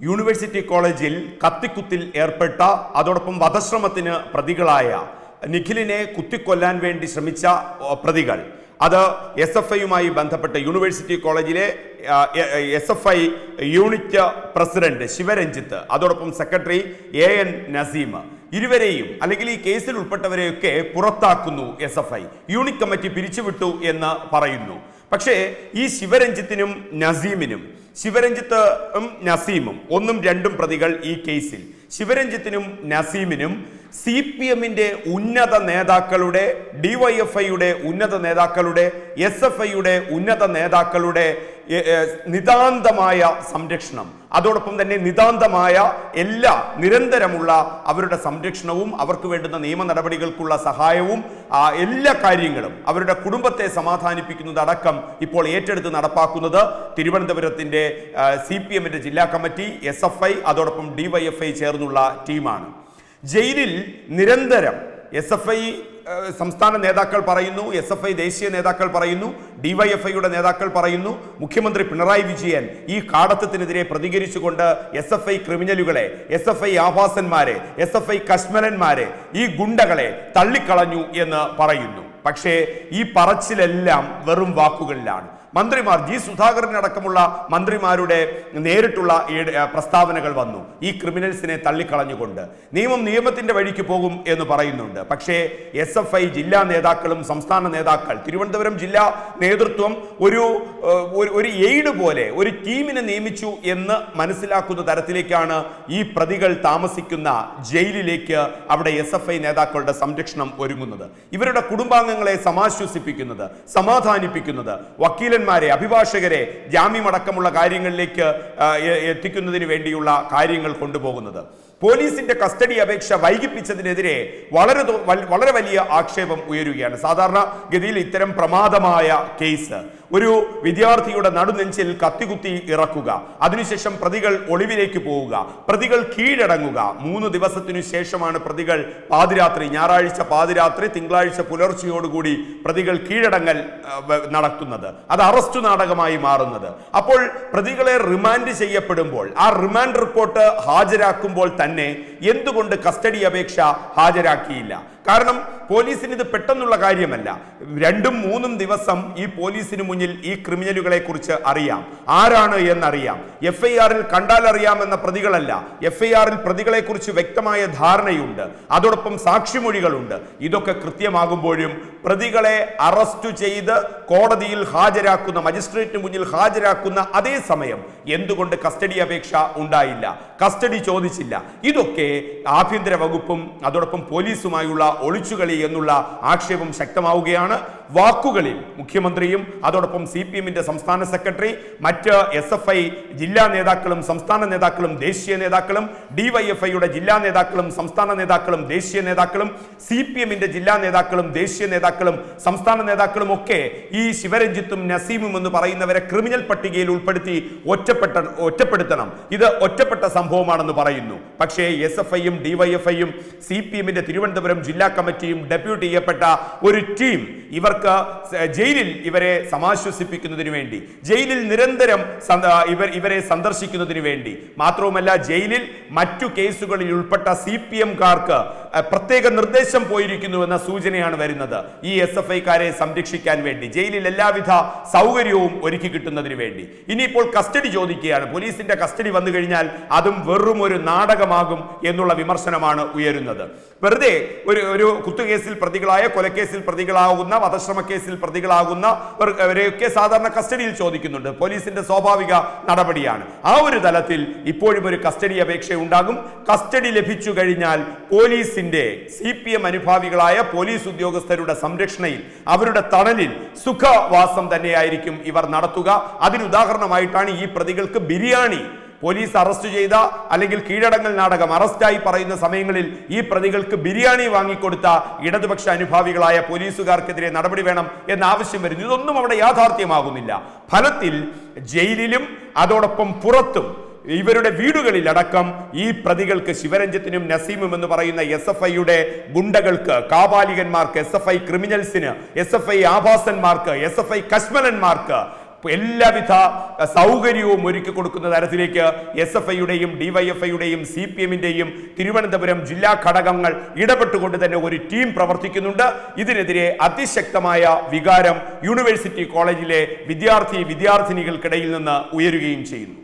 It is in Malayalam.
യൂണിവേഴ്സിറ്റി കോളേജിൽ കത്തിക്കുത്തിൽ ഏർപ്പെട്ട അതോടൊപ്പം വധശ്രമത്തിന് പ്രതികളായ നിഖിലിനെ കുത്തിക്കൊല്ലാൻ വേണ്ടി ശ്രമിച്ച ഓ, പ്രതികൾ അത് എസ് എഫ് ഐയുമായി ബന്ധപ്പെട്ട് യൂണിവേഴ്സിറ്റി കോളേജിലെ S F I unit president Sivaranjith അതോടൊപ്പം സെക്രട്ടറി എ എൻ നസീം ഇരുവരെയും അല്ലെങ്കിൽ ഈ കേസിൽ ഉൾപ്പെട്ടവരെയൊക്കെ പുറത്താക്കുന്നു S F I unit committee പിരിച്ചുവിട്ടു എന്ന് പറയുന്നു പക്ഷേ ഈ ശിവരഞ്ജിത്തിനും നസീമിനും ശിവരഞ്ജിത്തും നസീമും ഒന്നും രണ്ടും പ്രതികൾ ഈ കേസിൽ ശിവരഞ്ജിത്തിനും നസീമിനും സി പി എമ്മിന്റെ ഉന്നത നേതാക്കളുടെ ഡിവൈഎഫ്ഐയുടെ ഉന്നത നേതാക്കളുടെ എസ് എഫ് ഐയുടെ ഉന്നത നേതാക്കളുടെ എ, എ, നിതാന്തമായ സംരക്ഷണം അതോടൊപ്പം തന്നെ നിതാന്തമായ എല്ലാ നിരന്തരമുള്ള അവരുടെ സംരക്ഷണവും അവർക്ക് വേണ്ടുന്ന നിയമ നടപടികൾക്കുള്ള സഹായവും ആ, എല്ലാ കാര്യങ്ങളും അവരുടെ കുടുംബത്തെ സമാധാനിപ്പിക്കുന്നതടക്കം ഇപ്പോൾ ഏറ്റെടുത്ത് നടപ്പാക്കുന്നത് തിരുവനന്തപുരത്തിന്റെ സി പി എമ്മിന്റെ ജില്ലാ കമ്മിറ്റി എസ് എഫ് ഐ അതോടൊപ്പം ഡിവൈഎഫ്ഐ ചേർന്നുള്ള ടീമാണ് ജയിലിൽ നിരന്തരം എസ് എഫ് ഐ സംസ്ഥാന നേതാക്കൾ പറയുന്നു എസ് എഫ് ഐ ദേശീയ നേതാക്കൾ പറയുന്നു ഡിവൈഎഫ്ഐയുടെ നേതാക്കൾ പറയുന്നു മുഖ്യമന്ത്രി പിണറായി വിജയൻ ഈ കാടത്തത്തിനെതിരെ പ്രതികരിച്ചുകൊണ്ട് എസ് എഫ് ഐ ക്രിമിനലുകളെ എസ് എഫ് ഐ ആഭാസന്മാരെ എസ് എഫ് ഐ കശ്മലന്മാരെ ഈ ഗുണ്ടകളെ തള്ളിക്കളഞ്ഞു എന്ന് പറയുന്നു പക്ഷേ ഈ പറച്ചിലെല്ലാം വെറും വാക്കുകളിലാണ് മന്ത്രിമാർ ജി സുധാകരൻ അടക്കമുള്ള മന്ത്രിമാരുടെ നേരിട്ടുള്ള ഈ, ഏ, പ്രസ്താവനകൾ വന്നു ഈ ക്രിമിനൽസിനെ തള്ളിക്കളഞ്ഞുകൊണ്ട് നിയമം നിയമത്തിന്റെ വഴിക്ക് പോകും എന്ന് പറയുന്നുണ്ട് പക്ഷേ എസ് എഫ് ഐ ജില്ലാ നേതാക്കളും സംസ്ഥാന നേതാക്കൾ തിരുവനന്തപുരം ജില്ലാ നേതൃത്വം ഒരു ഏ, ഒരു- ഒരു എയ്ഡ് പോലെ ഒരു ടീമിനെ നിയമിച്ചു എന്ന് മനസ്സിലാക്കുന്ന തരത്തിലേക്കാണ് ഈ പ്രതികൾ താമസിക്കുന്ന ജയിലിലേക്ക് അവിടെ എസ് എഫ് ഐ നേതാക്കളുടെ സംരക്ഷണം ഒരുങ്ങുന്നത് ഇവരുടെ കുടുംബാംഗങ്ങളെ സമാശ്വസിപ്പിക്കുന്നത് സമാധാനിപ്പിക്കുന്നത് വക്കീലന്മാരെ അഭിഭാഷകരെ ജാമ്യമടക്കമുള്ള കാര്യങ്ങളിലേക്ക് ആ, എ- എത്തിക്കുന്നതിന് വേണ്ടിയുള്ള കാര്യങ്ങൾ കൊണ്ടുപോകുന്നത് പോലീസിന്റെ കസ്റ്റഡി അപേക്ഷ വൈകിപ്പിച്ചതിനെതിരെ വളരെ തോ- വൽ- വളരെ വലിയ ആക്ഷേപം ഉയരുകയാണ് സാധാരണ ഗതിയിൽ ഇത്തരം പ്രമാദമായ കേസ് ഒരു വിദ്യാർത്ഥിയുടെ നടുനെഞ്ചിൽ കത്തികുത്തി ഇറക്കുക അതിനുശേഷം പ്രതികൾ ഒളിവിലേക്ക് പോവുക പ്രതികൾ കീഴടങ്ങുക മൂന്ന് ദിവസത്തിനു ശേഷമാണ് പ്രതികൾ പാതിരാത്രി ഞായറാഴ്ച പാതിരാത്രി തിങ്കളാഴ്ച പുലർച്ചയോടുകൂടി പ്രതികൾ കീഴടങ്ങൽ ആ, വ- നടത്തുന്നത് അത് അറസ്റ്റ് നാടകമായി മാറുന്നത് അപ്പോൾ പ്രതികളെ റിമാൻഡ് ചെയ്യപ്പെടുമ്പോൾ ആ റിമാൻഡ് റിപ്പോർട്ട് ഹാജരാക്കുമ്പോൾ തന്നെ എന്തുകൊണ്ട് കസ്റ്റഡി അപേക്ഷ ഹാജരാക്കിയില്ല കാരണം പോലീസിന് ഇത് പെട്ടെന്നുള്ള കാര്യമല്ല രണ്ടും മൂന്നും ദിവസം ഈ പോലീസിന് മുന്നിൽ ഈ ക്രിമിനലുകളെ കുറിച്ച് അറിയാം ആരാണ് എന്നറിയാം എഫ് ഐ ആറിൽ കണ്ടാൽ അറിയാമെന്ന പ്രതികളല്ല എഫ് ഐ ആറിൽ പ്രതികളെ കുറിച്ച് വ്യക്തമായ ധാരണയുണ്ട് അതോടൊപ്പം സാക്ഷിമൊഴികളുണ്ട് ഇതൊക്കെ കൃത്യമാകുമ്പോഴും പ്രതികളെ അറസ്റ്റ് ചെയ്ത് കോടതിയിൽ ഹാജരാക്കുന്ന മജിസ്ട്രേറ്റിന് മുന്നിൽ ഹാജരാക്കുന്ന അതേ സമയം എന്തുകൊണ്ട് കസ്റ്റഡി അപേക്ഷ ഉണ്ടായില്ല കസ്റ്റഡി ചോദിച്ചില്ല ഇതൊക്കെ ആഭ്യന്തര വകുപ്പും അതോടൊപ്പം പോലീസുമായുള്ള ഒളിച്ചുകളി എന്നുള്ള ആക്ഷേപം ശക്തമാവുകയാണ് വാക്കുകളിൽ മുഖ്യമന്ത്രിയും അതോടൊപ്പം സി പി എമ്മിന്റെ സംസ്ഥാന സെക്രട്ടറി മറ്റ് എസ് എഫ് ഐ ജില്ലാ നേതാക്കളും സംസ്ഥാന നേതാക്കളും ദേശീയ നേതാക്കളും ഡിവൈഎഫ്ഐയുടെ ജില്ലാ നേതാക്കളും സംസ്ഥാന നേതാക്കളും ദേശീയ നേതാക്കളും സി പി എമ്മിന്റെ ജില്ലാ നേതാക്കളും ദേശീയ നേതാക്കളും സംസ്ഥാന നേതാക്കളും ഒക്കെ ഈ ശിവരഞ്ജിത്തും നസീമും എന്ന് പറയുന്നവരെ ക്രിമിനൽ പട്ടികയിൽ ഉൾപ്പെടുത്തി ഒറ്റപ്പെട്ട ഒറ്റപ്പെടുത്തണം ഇത് ഒറ്റപ്പെട്ട സംഭവമാണെന്ന് പറയുന്നു പക്ഷേ എസ് എഫ് ഐയും ഡിവൈഎഫ്ഐയും സി പി എമ്മിന്റെ തിരുവനന്തപുരം ജില്ലാ കമ്മിറ്റിയും ഡെപ്യൂട്ട് ചെയ്യപ്പെട്ട ഒരു ടീം ഇവർക്ക് സ- ജയിലിൽ ഇവരെ സമാശ്വസിപ്പിക്കുന്നതിന് വേണ്ടി ജയിലിൽ നിരന്തരം സന്ദ- ഇവർ ഇവരെ സന്ദർശിക്കുന്നതിന് വേണ്ടി മാത്രവുമല്ല ജയിലിൽ മറ്റു കേസുകളിൽ ഉൾപ്പെട്ട സി പി എംകാർക്ക് പ്രത്യേക നിർദ്ദേശം പോയിരിക്കുന്നു എന്ന സൂചനയാണ് വരുന്നത് ഈ എസ് എഫ് ഐക്കാരെ സംരക്ഷിക്കാൻ വേണ്ടി ജയിലിൽ എല്ലാവിധ സൗകര്യവും ഒരുക്കി കിട്ടുന്നതിന് വേണ്ടി ഇനിയിപ്പോൾ കസ്റ്റഡി ചോദിക്കുകയാണ് പോലീസിന്റെ കസ്റ്റഡി വന്നു കഴിഞ്ഞാൽ അതും വെറും ഒരു നാടകമാകും എന്നുള്ള വിമർശനമാണ് ഉയരുന്നത് വെറുതെ ഒരു ഒരു കുത്തുകേസിൽ പ്രതികളായ കൊലക്കേസിൽ പ്രതികളാകുന്ന വധശ്രമ കേസിൽ പ്രതികളാകുന്ന ഒരു- അവരെയൊക്കെ സാധാരണ കസ്റ്റഡിയിൽ ചോദിക്കുന്നുണ്ട് പോലീസിന്റെ സ്വാഭാവിക നടപടിയാണ് ആ ഒരു തലത്തിൽ ഇപ്പോഴും ഒരു കസ്റ്റഡി അപേക്ഷ ഉണ്ടാകും കസ്റ്റഡി ലഭിച്ചു കഴിഞ്ഞാൽ പോലീസിന്റെ സി പി എം അനുഭാവികളായ പോലീസ് ഉദ്യോഗസ്ഥരുടെ സംരക്ഷണയിൽ അവരുടെ തണലിൽ സുഖവാസം തന്നെയായിരിക്കും ഇവർ നടത്തുക അതിന് ഉദാഹരണമായിട്ടാണ് ഈ പ്രതികൾക്ക് ബിരിയാണി പോലീസ് അറസ്റ്റ് ചെയ്ത അല്ലെങ്കിൽ കീഴടങ്ങൽ നാടകം അറസ്റ്റായി പറയുന്ന സമയങ്ങളിൽ ഈ പ്രതികൾക്ക് ബിരിയാണി വാങ്ങിക്കൊടുത്ത ഇടതുപക്ഷ അനുഭാവികളായ പോലീസുകാർക്കെതിരെ നടപടി വേണം എന്ന ആവശ്യം വരുന്നു ഇതൊന്നും അവിടെ യാഥാർത്ഥ്യമാകുന്നില്ല ഫലത്തിൽ ജയിലിലും അതോടൊപ്പം പുറത്തും ഇവരുടെ വീടുകളിലടക്കം ഈ പ്രതികൾക്ക് ശിവരഞ്ജിത്തിനും നസീമും എന്ന് പറയുന്ന എസ് എഫ് ഐയുടെ ഗുണ്ടകൾക്ക് കാപാലികന്മാർക്ക് എസ് എഫ് ഐ ക്രിമിനൽസിന് എസ് എഫ് ഐ ആഭാസന്മാർക്ക് എസ് എഫ് ഐ കശ്മലന്മാർക്ക് എല്ലാവിധ അഹ്, സൗകര്യവും ഒരുക്കി കൊടുക്കുന്ന തരത്തിലേക്ക് എസ് എഫ് ഐയുടെയും ഡിവൈഎഫ്ഐയുടെയും സി പി എമ്മിന്റെയും തിരുവനന്തപുരം ജില്ലാ ഘടകങ്ങൾ ഇടപെട്ടുകൊണ്ട് തന്നെ ഒരു ടീം പ്രവർത്തിക്കുന്നുണ്ട് ഇതിനെതിരെ അതിശക്തമായ വികാരം യൂണിവേഴ്സിറ്റി കോളേജിലെ വിദ്യാർത്ഥി വിദ്യാർത്ഥിനികൾക്കിടയിൽ നിന്ന് ഉയരുകയും ചെയ്യുന്നു